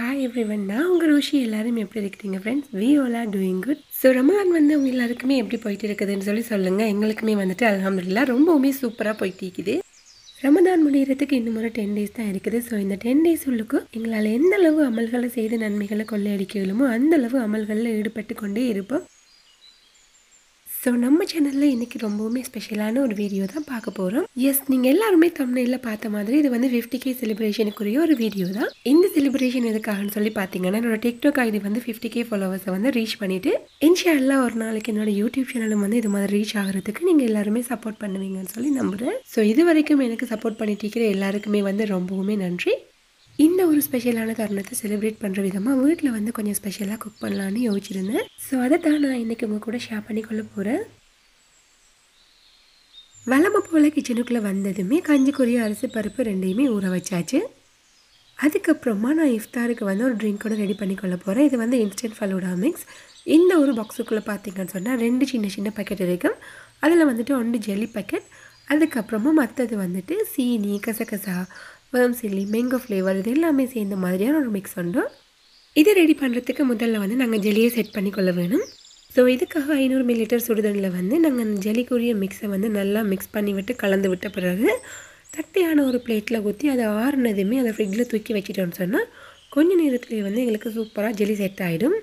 hi every one நான் உங்கள் ரோஷி எல்லாரும் எப்படி இருக்கிறீங்க friends we all are doing good so Ramadan வந்து உங்க எல்லாருக்குமே எப்படி போயிட்டு இருக்குதுன்னு சொல்லி சொல்லுங்கள் எங்களுக்குமே வந்துட்டு அல்ஹம்துலில்லாஹ் ரொம்பவுமே சூப்பராக போயிட்டு இருக்குது ரமதான் முடிகிறதுக்கு இன்னும் ஒரு டென் டேஸ் தான் இருக்குது ஸோ இந்த டென் டேஸ் உள்ளுக்கு எங்களால் எந்த அளவு அமல்களை செய்து நன்மைகளை கொள்ளையடிக்கலுமோ அந்த அளவு அமல்களில் ஈடுபட்டு கொண்டே இருப்போம் ஸோ நம்ம சேனலில் இன்றைக்கி ரொம்பவுமே ஸ்பெஷலான ஒரு வீடியோ தான் பார்க்க போகிறோம் எஸ் நீங்கள் எல்லாருமே தமிழில் பார்த்த மாதிரி இது வந்து ஃபிஃப்டி கே செலிப்ரேஷனுக்குரிய ஒரு வீடியோ தான் இந்த செலிப்ரேஷன் எதுக்காகன்னு சொல்லி பார்த்தீங்கன்னா என்னோட டிக்டாக் ஐடி வந்து ஃபிஃப்டி கே ஃபாலோவர்ஸை வந்து ரீச் பண்ணிவிட்டு இன்ஷா எல்லாம் ஒரு நாளைக்கு என்னோட யூடியூப் சேனலும் வந்து இது மாதிரி ரீச் ஆகிறதுக்கு நீங்கள் எல்லாருமே சப்போர்ட் பண்ணுவீங்கன்னு சொல்லி நம்புகிறேன் ஸோ இது வரைக்கும் எனக்கு சப்போர்ட் பண்ணிட்டு இருக்கிற எல்லாருக்குமே வந்து ரொம்பவுமே நன்றி இந்த ஒரு ஸ்பெஷலான தருணத்தை செலிப்ரேட் பண்ணுற விதமாக வீட்டில் வந்து கொஞ்சம் ஸ்பெஷலாக குக் பண்ணலான்னு யோசிச்சிருந்தேன் ஸோ அதை தான் நான் இன்றைக்கி உங்கள் கூட ஷேர் பண்ணிக்கொள்ள போகிறேன் வளமை போல் கிச்சனுக்குள்ளே வந்ததுமே கஞ்சிக்குரிய அரிசி பருப்பு ரெண்டையுமே ஊற வச்சாச்சு அதுக்கப்புறமா நான் இஃப்தாருக்கு வந்து ஒரு ட்ரிங்க்கோட ரெடி பண்ணிக்கொள்ள போகிறேன் இது வந்து இன்ஸ்டன்ட் ஃபலூடா மிக்ஸ் இந்த ஒரு பாக்ஸுக்குள்ளே பார்த்தீங்கன்னு சொன்னால் ரெண்டு சின்ன சின்ன பேக்கெட் இருக்கும் அதில் வந்துட்டு ஒன்று ஜெல்லி பேக்கெட் அதுக்கப்புறமா மற்றது வந்துட்டு சீனி கசகசா வேர்ம் சில்லி மேங்கோ ஃப்ளேவர் இது எல்லாமே சேர்ந்த மாதிரியான ஒரு மிக்ஸ் உண்டு இது ரெடி பண்ணுறதுக்கு முதல்ல வந்து நாங்கள் ஜெல்லியை செட் பண்ணிக்கொள்ள வேணும் ஸோ இதுக்காக ஐநூறு மில்லிலிட்டர் சுடுதண்ணில் வந்து நாங்கள் அந்த ஜெல்லிக்குரிய மிக்ஸை வந்து நல்லா மிக்ஸ் பண்ணி விட்டு கலந்து விட்ட பிறகு தட்டையான ஒரு பிளேட்டில் ஊற்றி அதை ஆறுனதுமே அதை ஃப்ரிட்ஜில் தூக்கி வச்சிட்டோம்னு சொன்னால் கொஞ்ச நேரத்துலேயே வந்து எங்களுக்கு சூப்பராக ஜெல்லி செட் ஆகிடும்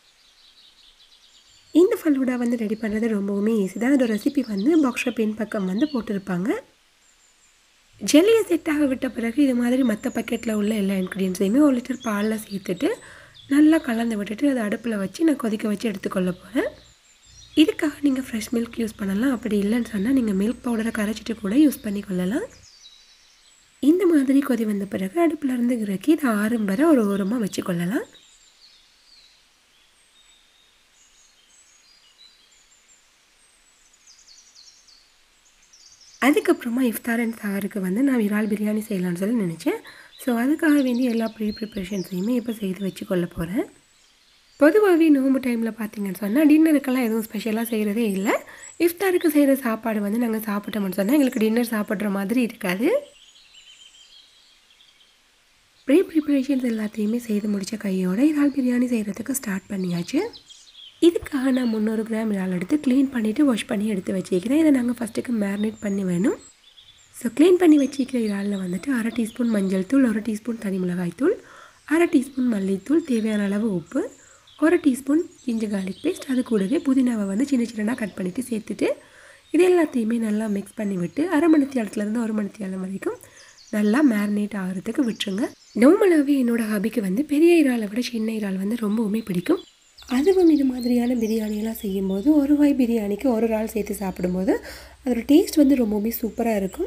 இந்த ஃபலூடா வந்து ரெடி பண்ணுறது ரொம்பவுமே ஈஸி தான் அதோட ரெசிபி வந்து பாக்ஸில் பின் பக்கம் வந்து போட்டிருப்பாங்க ஜெல்லியை செட் ஆக விட்ட பிறகு இது மாதிரி மற்ற பக்கெட்டில் உள்ள எல்லா இன்க்ரீடியன்ஸையுமே ஒரு லிட்டர் பாலில் சேர்த்துட்டு நல்லா கலந்து விட்டுட்டு அதை அடுப்பில் வச்சு நான் கொதிக்க வச்சு எடுத்துக்கொள்ள போகிறேன் இதுக்காக நீங்கள் ஃப்ரெஷ் மில்க் யூஸ் பண்ணலாம் அப்படி இல்லைன்னு சொன்னால் நீங்கள் மில்க் பவுடரை கரைச்சிட்டு கூட யூஸ் பண்ணி கொள்ளலாம் இந்த மாதிரி கொதி வந்த பிறகு அடுப்பில் இருந்து இறக்கி இதை ஆறும் வரை ஒரு ஓரமாக வச்சு கொள்ளலாம் அதுக்கப்புறமா இஃப்தார் அண்ட் சாருக்கு வந்து நான் இறால் பிரியாணி செய்யலாம்னு சொல்லி நினச்சேன் ஸோ அதுக்காக வேண்டிய எல்லா ப்ரீ ப்ரிப்ரேஷன்ஸையுமே இப்போ செய்து வச்சு கொள்ள போகிறேன் பொதுவாகவே நோம்பு டைமில் பார்த்தீங்கன்னு சொன்னால் டின்னருக்கெல்லாம் எதுவும் ஸ்பெஷலாக செய்கிறதே இல்லை இஃப்தாருக்கு செய்கிற சாப்பாடு வந்து நாங்கள் சாப்பிட்டோம்னு சொன்னால் எங்களுக்கு டின்னர் சாப்பிட்ற மாதிரி இருக்காது ப்ரீ ப்ரிப்ரேஷன்ஸ் எல்லாத்தையுமே செய்து முடித்த கையோட இறால் பிரியாணி செய்கிறதுக்கு ஸ்டார்ட் பண்ணியாச்சு இதுக்காக நான் முந்நூறு கிராம் இறால் எடுத்து க்ளீன் பண்ணிவிட்டு வாஷ் பண்ணி எடுத்து வச்சுக்கிறேன் இதை நாங்கள் ஃபஸ்ட்டுக்கு மேரினேட் பண்ணி வேணும் ஸோ க்ளீன் பண்ணி வச்சுக்கிற இறாலில் வந்துட்டு அரை டீஸ்பூன் மஞ்சள் தூள் ஒரு டீஸ்பூன் தனி மிளகாய் தூள் அரை டீஸ்பூன் மல்லித்தூள் தேவையான அளவு உப்பு ஒரு டீஸ்பூன் இஞ்சி கார்லிக் பேஸ்ட் அது கூடவே புதினாவை வந்து சின்ன சின்னதாக கட் பண்ணிவிட்டு சேர்த்துட்டு இது எல்லாத்தையுமே நல்லா மிக்ஸ் பண்ணி விட்டு அரை மணி நேரத்துலேருந்து ஒரு மணி நேரம் வரைக்கும் நல்லா மேரினேட் ஆகிறதுக்கு விட்டுருங்க நார்மலாகவே என்னோடய ஹாபிக்கு வந்து பெரிய இறாலை விட சின்ன இறால் வந்து ரொம்பவுமே பிடிக்கும் அதுவும் இது மாதிரியான பிரியாணியெல்லாம் செய்யும்போது ஒரு வாய் பிரியாணிக்கு ஒரு இறால் சேர்த்து சாப்பிடும்போது அதோட டேஸ்ட் வந்து ரொம்பவுமே சூப்பராக இருக்கும்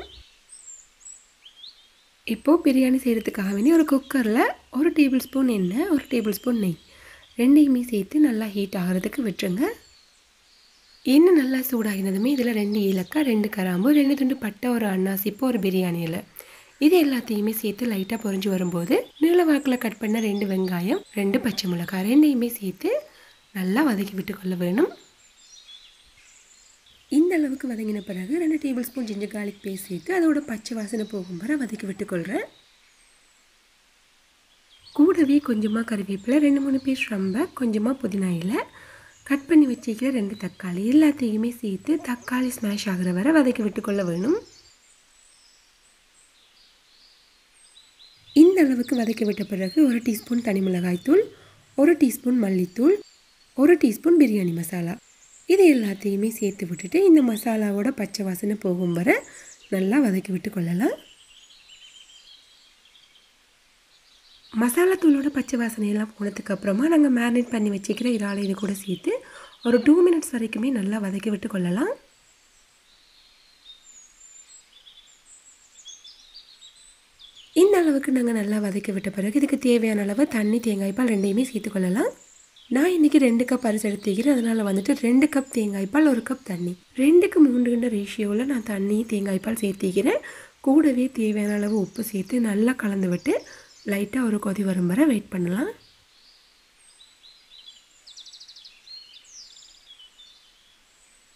இப்போது பிரியாணி செய்கிறதுக்காக வேண்டி ஒரு குக்கரில் ஒரு டேபிள் ஸ்பூன் எண்ணெய் ஒரு டேபிள் ஸ்பூன் நெய் ரெண்டையுமே சேர்த்து நல்லா ஹீட் ஆகிறதுக்கு விட்டுருங்க எண்ணெய் நல்லா சூடாகினதுமே இதில் ரெண்டு ஏலக்காய் ரெண்டு கராம்பு ரெண்டு துண்டு பட்டை ஒரு அன்னாசிப்போ ஒரு பிரியாணியில் இது எல்லாத்தையுமே சேர்த்து லைட்டாக பொறிஞ்சு வரும்போது நீளவாக்கில் கட் பண்ண ரெண்டு வெங்காயம் ரெண்டு பச்சை மிளகாய் ரெண்டையுமே சேர்த்து நல்லா வதக்கி விட்டுக்கொள்ள வேணும் இந்த அளவுக்கு வதங்கின பிறகு ரெண்டு tablespoon ginger garlic paste சேர்த்து அதோட பச்சை வாசனை போகும் வரை வதக்கி விட்டுக்கொள்கிறேன் கூடவே கொஞ்சமாக கருவேப்பிலை ரெண்டு மூணு பீஸ் ரொம்ப கொஞ்சமாக புதினா இலை கட் பண்ணி வச்சுக்கிற ரெண்டு தக்காளி எல்லாத்தையுமே சேர்த்து தக்காளி ஸ்மாஷ் ஆகிற வரை வதக்கி விட்டுக்கொள்ள வேணும் இந்த அளவுக்கு வதக்கி விட்ட பிறகு ஒரு டீஸ்பூன் தனி மிளகாய்த்தூள் ஒரு டீஸ்பூன் மல்லித்தூள் ஒரு டீஸ்பூன் பிரியாணி மசாலா இது எல்லாத்தையுமே சேர்த்து விட்டுட்டு இந்த மசாலாவோட பச்சை வாசனை போகும் வரை நல்லா வதக்கி விட்டு கொள்ளலாம் மசாலா தூளோட பச்சை வாசனையெல்லாம் போனதுக்கு அப்புறமா நாங்கள் மேரினேட் பண்ணி வச்சுக்கிற இறாலை இது கூட சேர்த்து ஒரு டூ மினிட்ஸ் வரைக்குமே நல்லா வதக்கி விட்டு கொள்ளலாம் இந்த அளவுக்கு நாங்கள் நல்லா வதக்கி விட்ட பிறகு இதுக்கு தேவையான அளவு தண்ணி தேங்காய் பால் ரெண்டையுமே சேர்த்துக்கொள்ளலாம் நான் இன்றைக்கி ரெண்டு கப் அரிசி எடுத்துக்கிறேன் அதனால் வந்துட்டு ரெண்டு கப் தேங்காய் பால் ஒரு கப் தண்ணி ரெண்டுக்கு மூன்றுன்ற ரேஷியோவில் நான் தண்ணி தேங்காய் பால் சேர்த்திக்கிறேன் கூடவே தேவையான அளவு உப்பு சேர்த்து நல்லா கலந்து விட்டு லைட்டாக ஒரு கொதி வரும் வரை வெயிட் பண்ணலாம்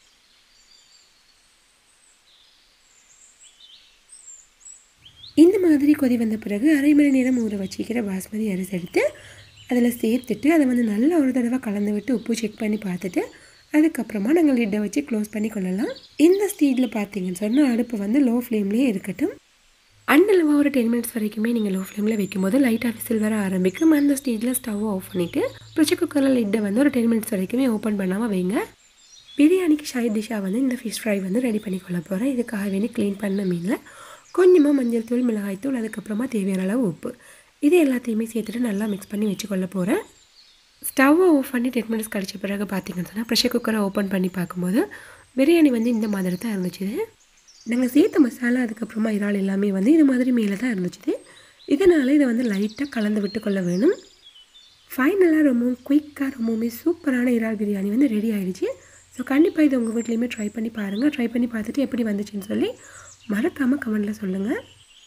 இந்த மாதிரி மாதிரி கொதி வந்த பிறகு அரை மணி நேரம் ஊற வச்சிக்கிற பாஸ்மதி அரிசி எடுத்து அதில் சேர்த்துட்டு அதை வந்து நல்லா ஒரு தடவை கலந்து விட்டு உப்பு செக் பண்ணி பார்த்துட்டு அதுக்கப்புறமா நாங்கள் லிட்டை வச்சு க்ளோஸ் பண்ணி கொள்ளலாம் இந்த ஸ்டீடில் பார்த்தீங்கன்னு சொன்னால் அடுப்பு வந்து லோ ஃப்ளேம்லேயே இருக்கட்டும் அண்டளவாக ஒரு டென் மினிட்ஸ் வரைக்குமே நீங்கள் லோ ஃப்ளேமில் வைக்கும்போது லைட்டாக விசில் வர ஆரம்பிக்கும் அந்த ஸ்டேஜில் ஸ்டவ் ஆஃப் பண்ணிவிட்டு ப்ரெஷர் குக்கரில் லிட்டை வந்து ஒரு டென் மினிட்ஸ் வரைக்குமே ஓப்பன் பண்ணாமல் வைங்க பிரியாணிக்கு சைட் டிஷ்ஷாக வந்து இந்த ஃபிஷ் ஃப்ரை வந்து ரெடி பண்ணி கொள்ள போகிறேன் இதுக்காக வேண்டி க்ளீன் பண்ண மீனில் கொஞ்சமாக மஞ்சள் தூள் மிளகாய் தூள் அதுக்கப்புறமா தேவையான அளவு உப்பு இது எல்லாத்தையுமே சேர்த்துட்டு நல்லா மிக்ஸ் பண்ணி வச்சுக்கொள்ள போகிறேன் ஸ்டவ்வை ஆஃப் பண்ணி டென் மினிட்ஸ் கழிச்ச பிறகு பார்த்தீங்கன்னு சொன்னால் ப்ரெஷர் குக்கரை ஓப்பன் பண்ணி பார்க்கும்போது பிரியாணி வந்து இந்த மாதிரி தான் இருந்துச்சு நாங்கள் சேர்த்த மசாலா அதுக்கப்புறமா இறால் எல்லாமே வந்து இது மாதிரி மேலே தான் இருந்துச்சு இதனால் இதை வந்து லைட்டாக கலந்து விட்டு கொள்ள வேணும் ஃபைனலாக ரொம்பவும் குயிக்காக ரொம்பவுமே சூப்பரான இறால் பிரியாணி வந்து ரெடி ஆயிடுச்சு ஸோ கண்டிப்பாக இதை உங்கள் வீட்லேயுமே ட்ரை பண்ணி பாருங்கள் ட்ரை பண்ணி பார்த்துட்டு எப்படி வந்துச்சுன்னு சொல்லி மறக்காமல் கமெண்டில் சொல்லுங்கள்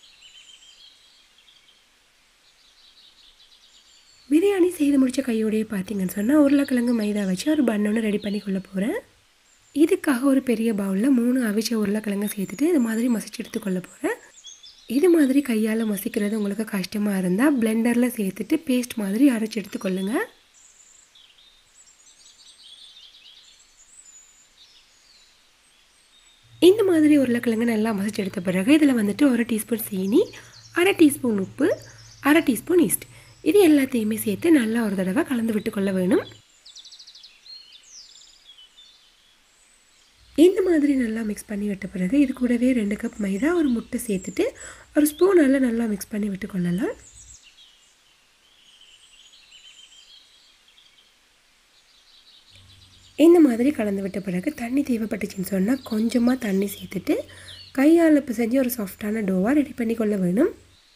பிரியாணி செய்து முடித்த கையோடையே பார்த்தீங்கன்னு சொன்னால் உருளைக்கிழங்கு மைதா வச்சு ஒரு பன் ஒன்று ரெடி பண்ணி கொள்ள போகிறேன் இதுக்காக ஒரு பெரிய பவுலில் மூணு அவிச்ச உருளைக்கிழங்கு சேர்த்துட்டு இது மாதிரி மசிச்சு எடுத்துக்கொள்ள போகிறேன் இது மாதிரி கையால் மசிக்கிறது உங்களுக்கு கஷ்டமாக இருந்தால் பிளெண்டரில் சேர்த்துட்டு பேஸ்ட் மாதிரி அரைச்சி எடுத்துக்கொள்ளுங்க இந்த மாதிரி உருளைக்கிழங்கு நல்லா மசிச்சு எடுத்த பிறகு இதில் வந்துட்டு ஒரு டீஸ்பூன் சீனி அரை டீஸ்பூன் உப்பு அரை டீஸ்பூன் ஈஸ்ட் இது எல்லாத்தையுமே சேர்த்து நல்லா ஒரு தடவை கலந்து விட்டுக்கொள்ள வேணும் இந்த மாதிரி நல்லா மிக்ஸ் பண்ணி விட்ட பிறகு இது கூடவே ரெண்டு கப் மைதா ஒரு முட்டை சேர்த்துட்டு ஒரு ஸ்பூனால் நல்லா மிக்ஸ் பண்ணி விட்டு கொள்ளலாம் இந்த மாதிரி கலந்து விட்ட பிறகு தண்ணி தேவைப்பட்டுச்சுன்னு சொன்னால் கொஞ்சமாக தண்ணி சேர்த்துட்டு கையால் பிசைஞ்சு ஒரு சாஃப்டான டோவாக ரெடி பண்ணி கொள்ள வேணும்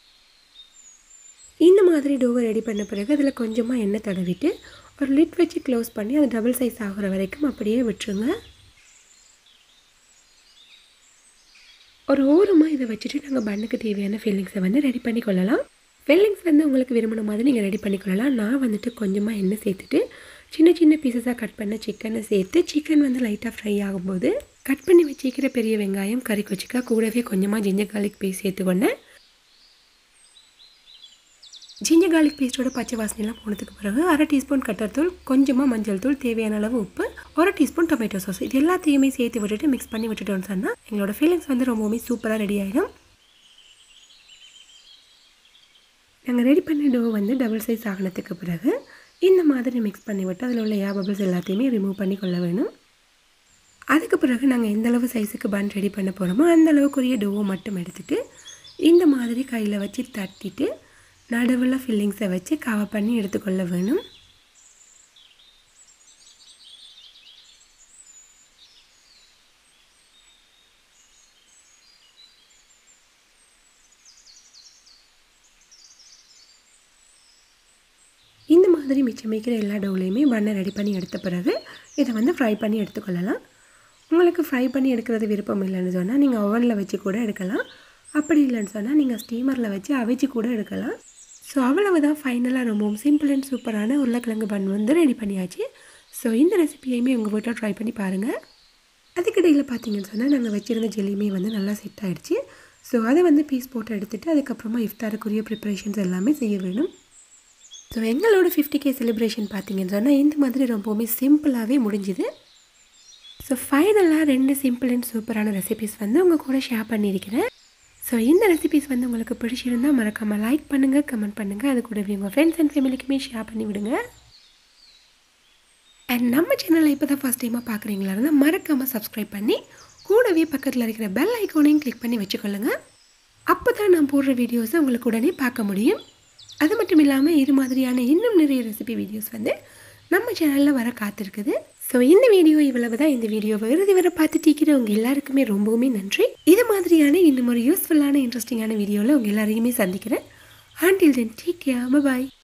இந்த மாதிரி டோவை ரெடி பண்ண பிறகு அதில் கொஞ்சமாக எண்ணெய் தடவிட்டு ஒரு லிட் வச்சு க்ளோஸ் பண்ணி அது டபுள் சைஸ் ஆகிற வரைக்கும் அப்படியே விட்டுருங்க ஒரு ஓரமாக இதை வச்சுட்டு நாங்கள் பண்ணுக்கு தேவையான ஃபில்லிங்ஸை வந்து ரெடி பண்ணி கொள்ளலாம் ஃபில்லிங்ஸ் வந்து உங்களுக்கு விரும்பின மாதிரி நீங்கள் ரெடி பண்ணி கொள்ளலாம் நான் வந்துட்டு கொஞ்சமாக எண்ணெய் சேர்த்துட்டு சின்ன சின்ன பீசஸாக கட் பண்ண சிக்கனை சேர்த்து சிக்கன் வந்து லைட்டாக ஃப்ரை ஆகும்போது கட் பண்ணி வச்சுக்கிற பெரிய வெங்காயம் கறி கொச்சிக்கா கூடவே கொஞ்சமாக ஜிஞ்சர் கார்லிக் பேஸ்ட் சேர்த்துக்கொண்டேன் ஜிஞ்சர் கார்லிக் பேஸ்ட்டோட பச்சை வாசனைலாம் போனதுக்கு பிறகு அரை டீஸ்பூன் கட்டர் தூள் கொஞ்சமாக மஞ்சள் தூள் தேவையான அளவு உப்பு ஒரு டீஸ்பூன் டொமேட்டோ சாஸ் இது எல்லாத்தையுமே சேர்த்து விட்டுட்டு மிக்ஸ் பண்ணி விட்டுட்டோம்னு சொன்னால் எங்களோட ஃபீலிங்ஸ் வந்து ரொம்பவுமே சூப்பராக ரெடி ஆகிடும் நாங்கள் ரெடி பண்ண டோ வந்து டபுள் சைஸ் ஆகினதுக்கு பிறகு இந்த மாதிரி மிக்ஸ் பண்ணி விட்டு அதில் உள்ள ஏர் பபிள்ஸ் எல்லாத்தையுமே ரிமூவ் பண்ணி கொள்ள வேணும் அதுக்கு பிறகு நாங்கள் எந்த அளவு சைஸுக்கு பன் ரெடி பண்ண போகிறோமோ அந்த அளவுக்குரிய டோவை மட்டும் எடுத்துகிட்டு இந்த மாதிரி கையில் வச்சு தட்டிட்டு நடுவில் ஃபில்லிங்ஸை வச்சு கவர் பண்ணி எடுத்துக்கொள்ள வேணும் இந்த மாதிரி மிச்சம் வைக்கிற எல்லா டவுலையுமே பண்ணை ரெடி பண்ணி எடுத்த பிறகு இதை வந்து ஃப்ரை பண்ணி எடுத்துக்கொள்ளலாம் உங்களுக்கு ஃப்ரை பண்ணி எடுக்கிறது விருப்பம் இல்லைன்னு சொன்னால் நீங்கள் ஓவனில் வச்சு கூட எடுக்கலாம் அப்படி இல்லைன்னு சொன்னால் நீங்கள் ஸ்டீமரில் வச்சு அவிச்சு கூட எடுக்கலாம் ஸோ அவ்வளவுதான் ஃபைனலாக ரொம்பவும் சிம்பிள் அண்ட் சூப்பரான உருளைக்கிழங்கு பன் வந்து ரெடி பண்ணியாச்சு ஸோ இந்த ரெசிபியையுமே உங்கள் வீட்டில் ட்ரை பண்ணி பாருங்கள் அதுக்கிடையில் பார்த்தீங்கன்னு சொன்னால் நாங்கள் வச்சுருந்த ஜெல்லியுமே வந்து நல்லா செட் ஆகிடுச்சு ஸோ அதை வந்து பீஸ் போட்டு எடுத்துகிட்டு அதுக்கப்புறமா இஃப்தாருக்குரிய ப்ரிப்பரேஷன்ஸ் எல்லாமே செய்ய வேணும் ஸோ எங்களோட ஃபிஃப்டி கே செலிப்ரேஷன் பார்த்தீங்கன்னு சொன்னால் இந்த மாதிரி ரொம்பவுமே சிம்பிளாகவே முடிஞ்சுது ஸோ ஃபைனலாக ரெண்டு சிம்பிள் அண்ட் சூப்பரான ரெசிபிஸ் வந்து உங்கள் கூட ஷேர் பண்ணியிருக்கிறேன் ஸோ இந்த ரெசிபிஸ் வந்து உங்களுக்கு பிடிச்சிருந்தால் மறக்காமல் லைக் பண்ணுங்கள் கமெண்ட் பண்ணுங்கள் அது கூடவே உங்கள் ஃப்ரெண்ட்ஸ் அண்ட் ஃபேமிலிக்குமே ஷேர் பண்ணி விடுங்க அண்ட் நம்ம சேனலை இப்போ தான் ஃபஸ்ட் டைமாக பார்க்குறீங்களா இருந்தால் மறக்காமல் சப்ஸ்கிரைப் பண்ணி கூடவே பக்கத்தில் இருக்கிற பெல் ஐக்கானையும் கிளிக் பண்ணி வச்சுக்கொள்ளுங்க அப்போ தான் நான் போடுற வீடியோஸை உங்களுக்கு உடனே பார்க்க முடியும் அது மட்டும் இல்லாமல் இது மாதிரியான இன்னும் நிறைய ரெசிபி வீடியோஸ் வந்து நம்ம சேனலில் வர காத்திருக்குது ஸோ இந்த வீடியோ இவ்வளவு தான் இந்த வீடியோவை இறுதி வரை பார்த்துட்டு இருக்கிறவங்க எல்லாருக்குமே ரொம்பவுமே நன்றி இது மாதிரியான இன்னும் ஒரு யூஸ்ஃபுல்லான இன்ட்ரெஸ்டிங்கான வீடியோவில் உங்கள் எல்லாரையுமே சந்திக்கிறேன் ஆண்டில் தென் டேக் கேர் பாய்